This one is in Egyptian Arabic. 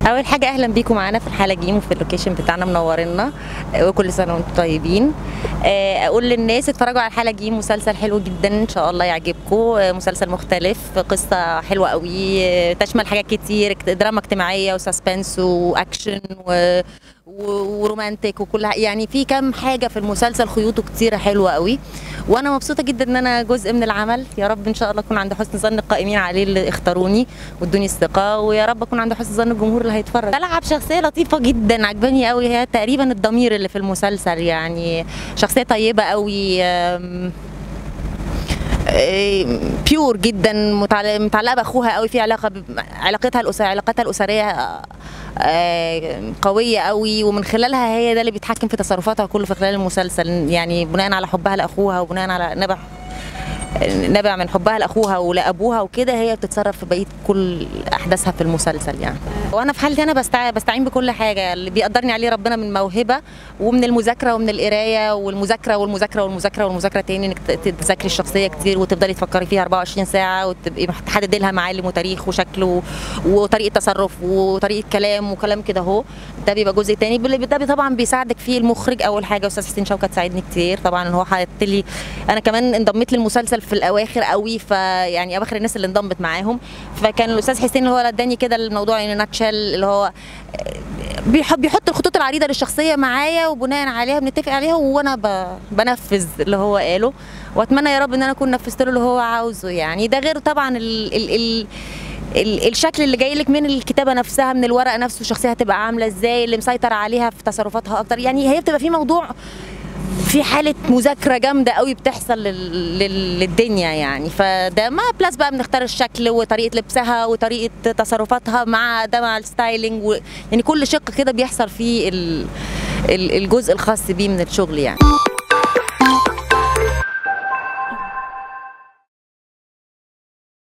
اول حاجه اهلا بيكم معانا في الحاله جيم وفي اللوكيشن بتاعنا منورنا وكل سنه وانتم طيبين آه، اقول للناس اتفرجوا على الحاله جيم مسلسل حلو جدا ان شاء الله يعجبكم آه، مسلسل مختلف قصه حلوه قوي آه، تشمل حاجات كتير اكت- دراما اجتماعيه وسسبنس واكشن و... و- ورومانتك وكل ح- يعني في كام حاجه في المسلسل خيوطه كتيره حلوه قوي وانا مبسوطه جدا ان انا جزء من العمل يا رب ان شاء الله اكون عند حسن ظن القائمين عليه اللي اختاروني وادوني الثقه ويا رب اكون عند حسن ظن الجمهور اللي هيتفرج بلعب شخصيه لطيفه جدا عجباني قوي هي تقريبا الضمير اللي في المسلسل يعني شخصيه طيبه قوي أم، إيه، بيور جدا متعلق- متعلقه باخوها قوي في علاقه ب- علاقتها الاسريه علاقتها الاسريه آه، قويه قوي ومن خلالها هي ده اللي بيتحكم في تصرفاتها كله في خلال المسلسل يعني بناء على حبها لاخوها وبناء على نبع نبع من حبها لاخوها ولابوها وكده هي بتتصرف في بقيه كل احداثها في المسلسل يعني وانا في حالتي انا بستع... بستعين بكل حاجه اللي بيقدرني عليه ربنا من موهبه ومن المذاكره ومن القرايه والمذاكره والمذاكره والمذاكره والمذاكره تاني انك ت- تذاكري الشخصيه كتير وتفضلي تفكري فيها 24 ساعه وتبقي محدده لها معالم وتاريخ وشكل و... وطريقه تصرف وطريقه كلام وكلام كده اهو ده بيبقى جزء تاني اللي ده طبعا بيساعدك فيه المخرج اول حاجه استاذ حسين شوكت ساعدني كتير طبعا هو حاطط لي انا كمان انضميت للمسلسل في الاواخر قوي فيعني اواخر الناس اللي انضمت معاهم فكان الاستاذ حسين هو اللي اداني كده الموضوع يعني ناتشل اللي هو بيحب بيحط الخطوط العريضه للشخصيه معايا وبناء عليها بنتفق عليها وانا ب- بنفذ اللي هو قاله واتمنى يا رب ان انا اكون نفذت له اللي هو عاوزه يعني ده غير طبعا ال ال ال ال- الشكل اللي جاي لك من الكتابه نفسها من الورق نفسه الشخصيه هتبقى عامله ازاي اللي مسيطر عليها في تصرفاتها اكتر يعني هي بتبقى في موضوع في حاله مذاكره جامده قوي بتحصل لل- لل- للدنيا يعني فده ما بلس بقى بنختار الشكل وطريقه لبسها وطريقه تصرفاتها مع ده مع الستايلينج و... يعني كل شق كده بيحصل فيه ال... ال- الجزء الخاص بيه من الشغل يعني